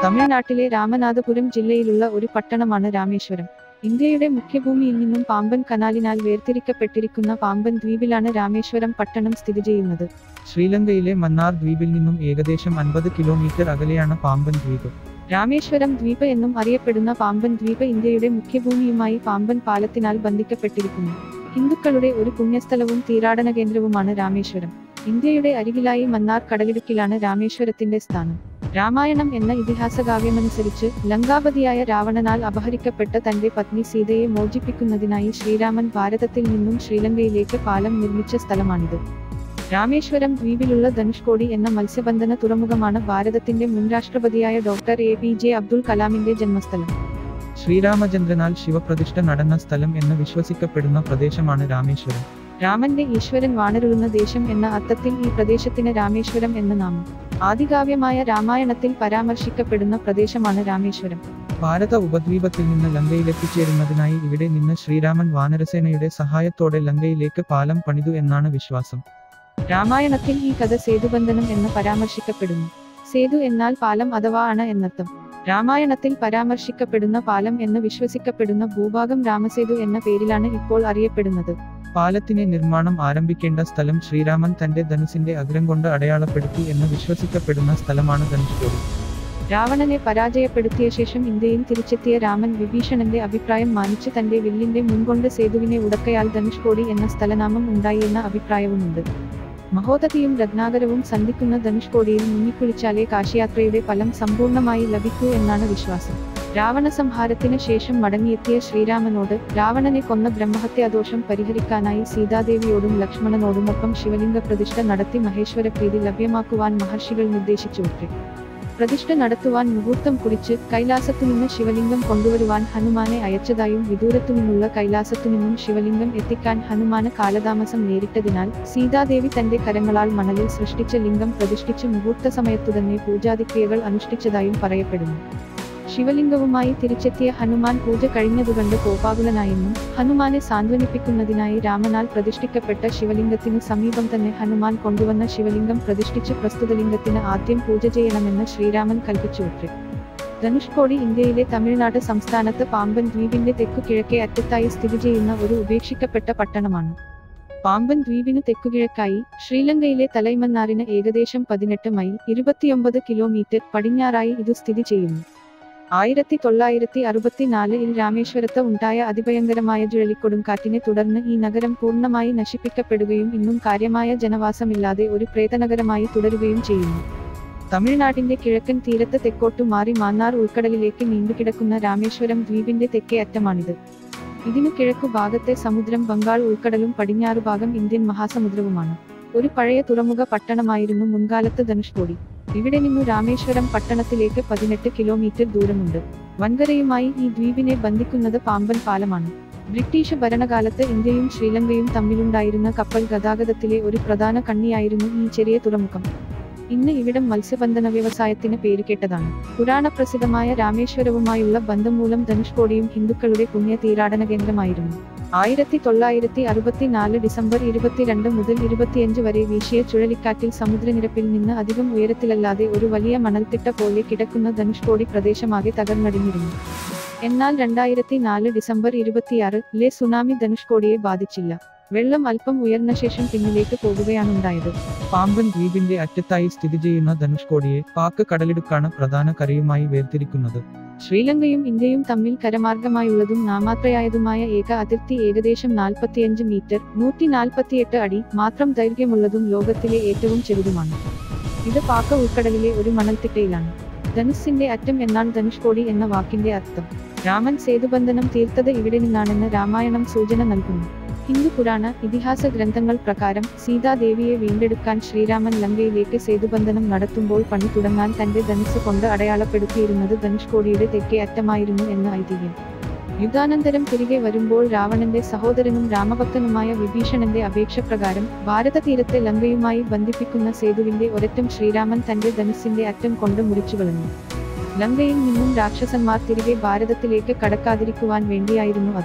തമിഴ്നാട്ടിലെ രാമനാഥപുരം ജില്ലയിലുള്ള ഒരു പട്ടണമാണ് രാമേശ്വരം ഇന്ത്യയുടെ മുഖ്യഭൂമിയിൽ നിന്നും പാമ്പൻ കനാലിനാൽ വേർതിരിക്കപ്പെട്ടിരിക്കുന്ന പാമ്പൻ ദ്വീപിലാണ് രാമേശ്വരം പട്ടണം സ്ഥിതി ചെയ്യുന്നത് ശ്രീലങ്കയിലെ മന്നാർ ദ്വീപിൽ നിന്നും ഏകദേശം അൻപത് കിലോമീറ്റർ അകലെയാണ് പാമ്പൻ ദ്വീപ് രാമേശ്വരം ദ്വീപ് എന്നും അറിയപ്പെടുന്ന പാമ്പൻ ദ്വീപ് ഇന്ത്യയുടെ മുഖ്യഭൂമിയുമായി പാമ്പൻ പാലത്തിനാൽ ബന്ധിക്കപ്പെട്ടിരിക്കുന്നു ഹിന്ദുക്കളുടെ ഒരു പുണ്യസ്ഥലവും തീരാടന കേന്ദ്രവുമാണ് രാമേശ്വരം ഇന്ത്യയുടെ അരികിലായി മന്നാർ കടലിടുക്കിലാണ് രാമേശ്വരത്തിന്റെ സ്ഥാനം രാമായണം എന്ന ഇതിഹാസകാവ്യമനുസരിച്ച് ലങ്കാപതിയായ രാവണനാൽ അപഹരിക്കപ്പെട്ട തന്റെ പത്നി സീതയെ മോചിപ്പിക്കുന്നതിനായി ശ്രീരാമൻ ഭാരതത്തിൽ നിന്നും ശ്രീലങ്കയിലേക്ക് പാലം നിർമ്മിച്ച സ്ഥലമാണിത് രാമേശ്വരം ദ്വീപിലുള്ള ധനുഷ്കോടി എന്ന മത്സ്യബന്ധന തുറമുഖമാണ് ഭാരതത്തിന്റെ മുൻ രാഷ്ട്രപതിയായ doctor A P J Abdul കലാമിന്റെ ജന്മസ്ഥലം ശ്രീരാമചന്ദ്രനാൽ ശിവപ്രതിഷ്ഠ നടന്ന സ്ഥലം എന്ന് വിശ്വസിക്കപ്പെടുന്ന പ്രദേശമാണ് രാമേശ്വരം രാമന്റെ ഈശ്വരൻ വാണരുളുന്ന ദേശം എന്ന അർത്ഥത്തിൽ ഈ പ്രദേശത്തിന് രാമേശ്വരം എന്ന നാമം ആദികാവ്യമായ രാമായണത്തിൽ പരാമർശിക്കപ്പെടുന്ന പ്രദേശമാണ് രാമേശ്വരം ഭാരത ഉപദ്വീപത്തിൽ നിന്ന് ലങ്കയിലെത്തിച്ചേരുന്നതിനായി ഇവിടെ നിന്ന് ശ്രീരാമൻ വാനരസേനയുടെ സഹായത്തോടെ ലങ്കയിലേക്ക് പാലം പണിതു എന്നാണ് വിശ്വാസം രാമായണത്തിൽ ഈ കഥ സേതുബന്ധനം എന്ന് പരാമർശിക്കപ്പെടുന്നു സേതു എന്നാൽ പാലം അഥവാ അണ എന്നർത്ഥം രാമായണത്തിൽ പരാമർശിക്കപ്പെടുന്ന പാലം എന്ന് വിശ്വസിക്കപ്പെടുന്ന ഭൂഭാഗം രാമസേതു എന്ന പേരിലാണ് ഇപ്പോൾ അറിയപ്പെടുന്നത് പാലത്തിനെ നിർമ്മാണം ആരംഭിക്കേണ്ട സ്ഥലം ശ്രീരാമൻ തന്റെ ധനുസിന്റെ അഗ്രം കൊണ്ട് അടയാളപ്പെടുത്തി എന്ന് വിശ്വസിക്കപ്പെടുന്ന സ്ഥലമാണ് ധനുഷ്കോടി രാവണനെ പരാജയപ്പെടുത്തിയ ശേഷം ഇന്ത്യയിൽ തിരിച്ചെത്തിയ രാമൻ വിഭീഷണന്റെ അഭിപ്രായം മാനിച്ച് തന്റെ വില്ലിന്റെ മുൻകൊണ്ട് സേതുവിനെ ഉടക്കയാൽ ധനുഷ്കോടി എന്ന സ്ഥലനാമം ഉണ്ടായി എന്ന അഭിപ്രായവുമുണ്ട് മഹോദതിയും രത്നാകരവും സന്ധിക്കുന്ന ധനുഷ്കോടിയിൽ മുങ്ങിക്കുളിച്ചാലേ കാശിയാത്രയുടെ ഫലം സമ്പൂർണ്ണമായി ലഭിക്കൂ എന്നാണ് വിശ്വാസം രാവണ സംഹാരത്തിന് ശേഷം മടങ്ങിയെത്തിയ ശ്രീരാമനോട് രാവണനെ കൊന്ന ബ്രഹ്മഹത്യാദോഷം പരിഹരിക്കാനായി സീതാദേവിയോടും ലക്ഷ്മണനോടുമൊപ്പം ശിവലിംഗ പ്രതിഷ്ഠ നടത്തി മഹേശ്വര പ്രീതി ലഭ്യമാക്കുവാൻ മഹർഷികൾ നിർദ്ദേശിച്ചു പ്രതിഷ്ഠ നടത്തുവാൻ മുഹൂർത്തം കുറിച്ച് കൈലാസത്തുനിന്ന് ശിവലിംഗം കൊണ്ടുവരുവാൻ ഹനുമാനെ അയച്ചതായും വിദൂരത്തുനിന്നുള്ള കൈലാസത്തുനിന്നും ശിവലിംഗം എത്തിക്കാൻ ഹനുമാന് കാലതാമസം നേരിട്ടതിനാൽ സീതാദേവി തന്റെ കരങ്ങളാൽ മണലിൽ സൃഷ്ടിച്ച ലിംഗം പ്രതിഷ്ഠിച്ച് മുഹൂർത്ത സമയത്തുതന്നെ പൂജാതിക്രിയകൾ അനുഷ്ഠിച്ചതായും പറയപ്പെടുന്നു ശിവലിംഗവുമായി തിരിച്ചെത്തിയ ഹനുമാൻ പൂജ കഴിഞ്ഞതുകണ്ട് കോപാകുലനായെന്നും ഹനുമാനെ സാന്ത്വനിപ്പിക്കുന്നതിനായി രാമനാൽ പ്രതിഷ്ഠിക്കപ്പെട്ട ശിവലിംഗത്തിനു സമീപം തന്നെ ഹനുമാൻ കൊണ്ടുവന്ന ശിവലിംഗം പ്രതിഷ്ഠിച്ച് പ്രസ്തുത ലിംഗത്തിന് ആദ്യം പൂജ ചെയ്യണമെന്ന് ശ്രീരാമൻ കൽപ്പിച്ചുവത്രേ ധനുഷ്കോടി ഇന്ത്യയിലെ തമിഴ്നാട് സംസ്ഥാനത്ത് പാമ്പൻ ദ്വീപിന്റെ തെക്കു കിഴക്കേ അറ്റത്തായി സ്ഥിതി ചെയ്യുന്ന ഒരു ഉപേക്ഷിക്കപ്പെട്ട പട്ടണമാണ് പാമ്പൻ ദ്വീപിനു തെക്കുകിഴക്കായി ശ്രീലങ്കയിലെ തലൈമന്നാറിന് ഏകദേശം പതിനെട്ട് മൈൽ ഇരുപത്തിയൊമ്പത് കിലോമീറ്റർ പടിഞ്ഞാറായി ഇതു സ്ഥിതി ചെയ്യുന്നു ആയിരത്തി തൊള്ളായിരത്തി അറുപത്തിനാലിൽ രാമേശ്വരത്ത് ഉണ്ടായ അതിഭയങ്കരമായ ചുഴലിക്കൊടുങ്കാറ്റിനെ തുടർന്ന് ഈ നഗരം പൂർണ്ണമായി നശിപ്പിക്കപ്പെടുകയും ഇന്നും കാര്യമായ ജനവാസമില്ലാതെ ഒരു പ്രേതനഗരമായി തുടരുകയും ചെയ്യുന്നു തമിഴ്നാടിന്റെ കിഴക്കൻ തീരത്ത് തെക്കോട്ടു മാറി മാന്നാർ ഉൾക്കടലിലേക്ക് നീണ്ടുകിടക്കുന്ന രാമേശ്വരം ദ്വീപിന്റെ തെക്കേ അറ്റമാണിത് ഇതിനു കിഴക്കു ഭാഗത്തെ സമുദ്രം ബംഗാൾ ഉൾക്കടലും പടിഞ്ഞാറു ഭാഗം ഇന്ത്യൻ മഹാസമുദ്രവുമാണ് ഒരു പഴയ തുറമുഖ പട്ടണമായിരുന്നു മുൻകാലത്ത് ധനുഷ്കോടി ഇവിടെ നിന്നു രാമേശ്വരം പട്ടണത്തിലേക്ക് പതിനെട്ട് കിലോമീറ്റർ ദൂരമുണ്ട് വൻകരയുമായി ഈ ദ്വീപിനെ ബന്ധിക്കുന്നത് പാമ്പൻ പാലമാണ് ബ്രിട്ടീഷ് ഭരണകാലത്ത് ഇന്ത്യയും ശ്രീലങ്കയും തമ്മിലുണ്ടായിരുന്ന കപ്പൽ ഗതാഗതത്തിലെ ഒരു പ്രധാന കണ്ണിയായിരുന്നു ഈ ചെറിയ തുറമുഖം ഇന്ന് ഇവിടം മത്സ്യബന്ധന വ്യവസായത്തിന് പേരുകേട്ടതാണ് പുരാണപ്രസിദ്ധമായ രാമേശ്വരവുമായുള്ള ബന്ധം മൂലം ധനുഷ്കോടിയും ഹിന്ദുക്കളുടെ പുണ്യ തീരാടന കേന്ദ്രമായിരുന്നു ആയിരത്തി തൊള്ളായിരത്തി അറുപത്തിനാല് ഡിസംബർ ഇരുപത്തിരണ്ട് മുതൽ ഇരുപത്തിയഞ്ച് വരെ വീശിയ ചുഴലിക്കാറ്റിൽ സമുദ്രനിരപ്പിൽ നിന്ന് അധികം ഉയരത്തിലല്ലാതെ ഒരു വലിയ മണൽത്തിട്ട പോലെ കിടക്കുന്ന ധനുഷ്കോടി പ്രദേശമാകെ തകർന്നടിഞ്ഞിരുന്നു എന്നാൽ രണ്ടായിരത്തി നാല് ഡിസംബർ ഇരുപത്തിയാറ് ലെ സുനാമി ധനുഷ്കോടിയെ ബാധിച്ചില്ല വെള്ളം അല്പം ഉയർന്ന ശേഷം പിന്നിലേക്ക് പോകുകയാണുണ്ടായത് പാമ്പൻ ദ്വീപിന്റെ അറ്റത്തായി സ്ഥിതി ചെയ്യുന്ന ധനുഷ്കോടിയെ പാക്ക് കടലിടുക്കാണ് പ്രധാന കരയുമായി വേർതിരിക്കുന്നത് ശ്രീലങ്കയും ഇന്ത്യയും തമ്മിൽ കരമാർഗമായുള്ളതും നാമാത്രയായതുമായ ഏക അതിർത്തി ഏകദേശം നാൽപ്പത്തിയഞ്ച് മീറ്റർ നൂറ്റി നാൽപ്പത്തിയെട്ട് അടി മാത്രം ദൈർഘ്യമുള്ളതും ലോകത്തിലെ ഏറ്റവും ചെറുതുമാണ് ഇത് പാക്ക ഉൾക്കടലിലെ ഒരു മണൽത്തിട്ടയിലാണ് ധനുസിന്റെ അറ്റം എന്നാണ് ധനുഷ്കോടി എന്ന വാക്കിന്റെ അർത്ഥം രാമൻ സേതുബന്ധനം തീർത്തത് ഇവിടെ നിന്നാണെന്ന് രാമായണം സൂചന നൽകുന്നു ഹിന്ദു പുരാണ ഇതിഹാസ ഗ്രന്ഥങ്ങൾ പ്രകാരം സീതാദേവിയെ വീണ്ടെടുക്കാൻ ശ്രീരാമൻ ലങ്കയിലേക്ക് സേതുബന്ധനം നടത്തുമ്പോൾ പണി തുടങ്ങാൻ തന്റെ ധനുസ് കൊണ്ട് അടയാളപ്പെടുത്തിയിരുന്നത് ധനുഷ്കോടിയുടെ തെക്കേ അറ്റമായിരുന്നു എന്ന് ഐതിഹ്യം യുദ്ധാനന്തരം തിരികെ വരുമ്പോൾ രാവണന്റെ സഹോദരനും രാമഭക്തനുമായ വിഭീഷണന്റെ അപേക്ഷ പ്രകാരം ഭാരത തീരത്തെ ലങ്കയുമായി ബന്ധിപ്പിക്കുന്ന സേതുവിന്റെ ഒരറ്റം ശ്രീരാമൻ തന്റെ ധനുസിന്റെ അറ്റം കൊണ്ട് മുറിച്ചു കളഞ്ഞു ലങ്കയിൽ നിന്നും രാക്ഷസന്മാർ തിരികെ ഭാരതത്തിലേക്ക് കടക്കാതിരിക്കുവാൻ വേണ്ടിയായിരുന്നു അത്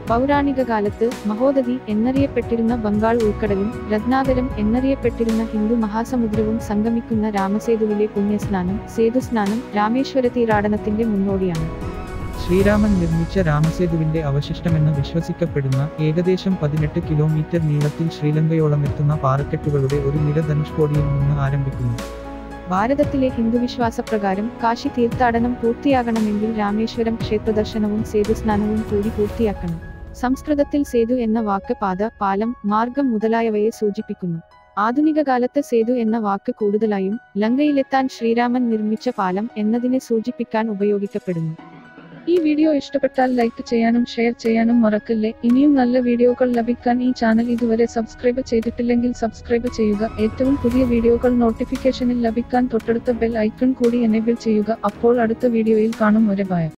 പൗരാണിക കാലത്ത് മഹോദതി എന്നറിയപ്പെട്ടിരുന്ന ബംഗാൾ ഉൾക്കടലും രത്നാകരം എന്നറിയപ്പെട്ടിരുന്ന ഹിന്ദു മഹാസമുദ്രവും സംഗമിക്കുന്ന രാമസേതുവിലെ പുണ്യസ്നാനം സേതുസ്നാനം രാമേശ്വര തീരാടനത്തിന്റെ മുന്നോടിയാണ് ശ്രീരാമൻ നിർമ്മിച്ച രാമസേതുവിന്റെ അവശിഷ്ടമെന്ന് വിശ്വസിക്കപ്പെടുന്ന ഏകദേശം പതിനെട്ട് കിലോമീറ്റർ നീളത്തിൽ ശ്രീലങ്കയോളം എത്തുന്ന പാറക്കെട്ടുകളുടെ ഒരു നിര ധനുഷ്കോടിയിൽ നിന്ന് ആരംഭിക്കുന്നു ഭാരതത്തിലെ ഹിന്ദുവിശ്വാസപ്രകാരം കാശി തീർത്ഥാടനം പൂർത്തിയാകണമെങ്കിൽ രാമേശ്വരം ക്ഷേത്രദർശനവും സേതുസ്നാനവും കൂടി പൂർത്തിയാക്കണം സംസ്കൃതത്തിൽ സേതു എന്ന വാക്ക് പാത പാലം മാർഗം മുതലായവയെ സൂചിപ്പിക്കുന്നു ആധുനിക കാലത്ത് സേതു എന്ന വാക്ക് കൂടുതലായും ലങ്കയിലെത്താൻ ശ്രീരാമൻ നിർമ്മിച്ച പാലം എന്നതിനെ സൂചിപ്പിക്കാൻ ഉപയോഗിക്കപ്പെടുന്നു ഈ വീഡിയോ ഇഷ്ടപ്പെട്ടാൽ ലൈക്ക് ചെയ്യാനും ഷെയർ ചെയ്യാനും മറക്കല്ലേ ഇനിയും നല്ല വീഡിയോകൾ ലഭിക്കാൻ ഈ ചാനൽ ഇതുവരെ സബ്സ്ക്രൈബ് ചെയ്തിട്ടില്ലെങ്കിൽ സബ്സ്ക്രൈബ് ചെയ്യുക ഏറ്റവും പുതിയ വീഡിയോകൾ നോട്ടിഫിക്കേഷനിൽ ലഭിക്കാൻ തൊട്ടടുത്ത ബെൽ ഐക്കൺ കൂടി എനേബിൾ ചെയ്യുക അപ്പോൾ അടുത്ത വീഡിയോയിൽ കാണും വരെ ബൈ